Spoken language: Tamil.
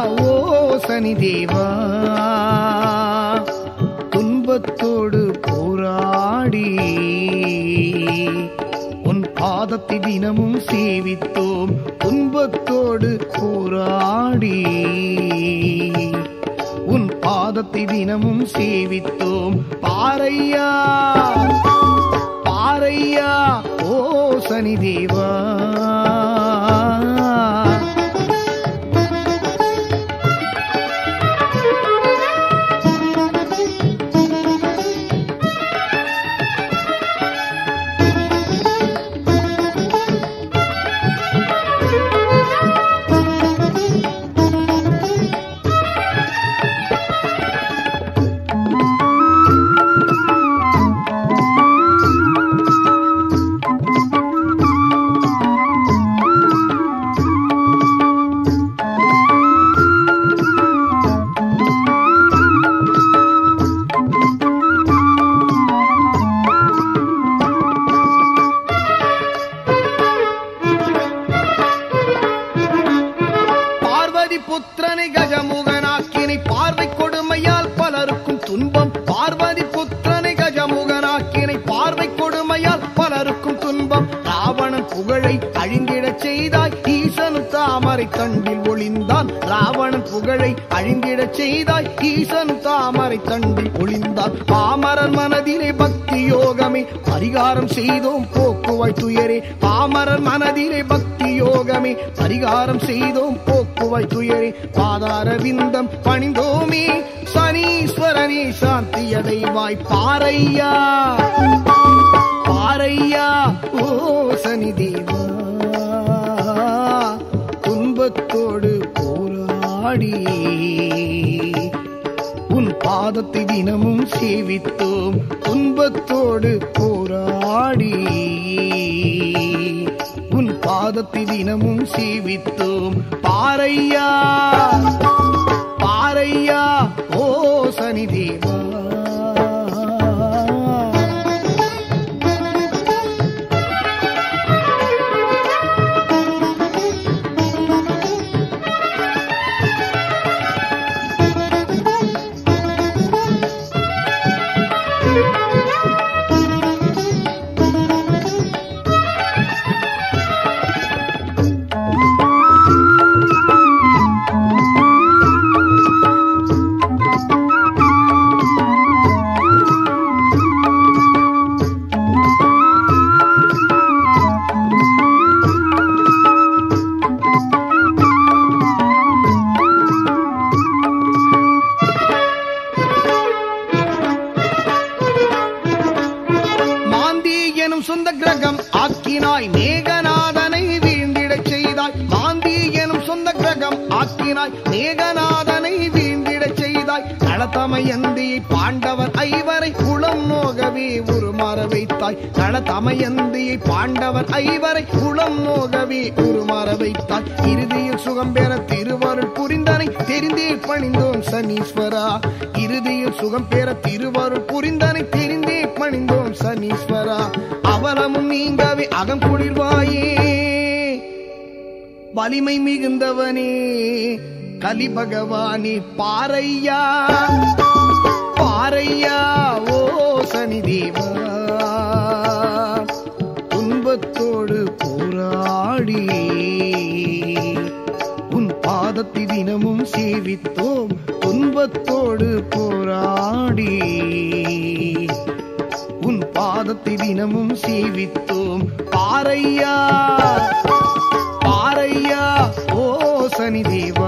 ஓ சனி தேவா துன்பத்தோடு போராடி உன் பாதத்தை தினமும் சேவித்தோம் துன்பத்தோடு போராடி உன் பாதத்தை தினமும் சேவித்தோம் பாரையா பாரையா ஓ சனி தேவா பார்வதி புத்திரனை கஜமுகனாக்கினை பார்வை கொடுமையால் பலருக்கும் துன்பம் பார்வதி புத்திரனை கஜமுகனாக்கினை பார்வை கொடுமையால் பலருக்கும் துன்பம் ராவணன் புகழை அழிந்திடச் செய்தாய் ஈசனு தாமரை தண்டில் ஒளிந்தான் ராவணன் புகழை அழிந்திடச் செய்தாய் ஈசனு தாமரை தண்டில் ஒளிந்தான் பாமரன் மனதிலே பக்தி யோகமே பரிகாரம் செய்தோம் போக்குவாய் துயரே பாமரன் மனதிலே பக்தி யோகமே பரிகாரம் செய்தோம் போக்குவாய் துயரே பாதார விந்தம் பணிந்தோமே சனீஸ்வரனே சாந்தியடைவாய் பாரையா பாரையா ஓ சனி தேவா துன்பத்தோடு போராடி உன் பாதத்தை தினமும் சேவித்தோம் துன்பத்தோடு போராடி உன் பாதத்தை தினமும் சேவித்தோம் பாரையா பாரையா ஓ சனி தேவா மாந்தி எனும் சொந்த கிரகம் ஆக்கினாய் மேகநாதனை வீழ்ந்திடச் செய்தாய் மாந்தி எனும் சொந்த கிரகம் ஆக்கினாய் மேகநாதனை வீழ்ந்திடச் செய்தாய் களத்தமயந்தியை பாண்டவர் ஐவரை குளம் நோகவே உருமாற வைத்தாய் களத்தமயந்தியை பாண்டவர் ஐவரை குளம் நோகவே உருமாற வைத்தாய் இறுதியில் சுகம் பெற திருவருள் புரிந்தனை தெரிந்தே பணிந்தோம் சனீஸ்வரா இறுதியில் சுகம் பெற திருவருள் புரிந்தனை தெரிந்தே பணிந்தோம் சனீஸ்வரா அவலமும் நீங்கவே அகம் குளிர்வாயே வலிமை மிகுந்தவனே கலி பகவானே பாரையா பாரையா ஓ சனி தேவா துன்பத்தோடு போராடி உன் பாதத்தை தினமும் சேவித்தோம் துன்பத்தோடு போராடி உன் பாதத்தை தினமும் சேவித்தோம் பாரையா பாரையா ஓ சனி தேவா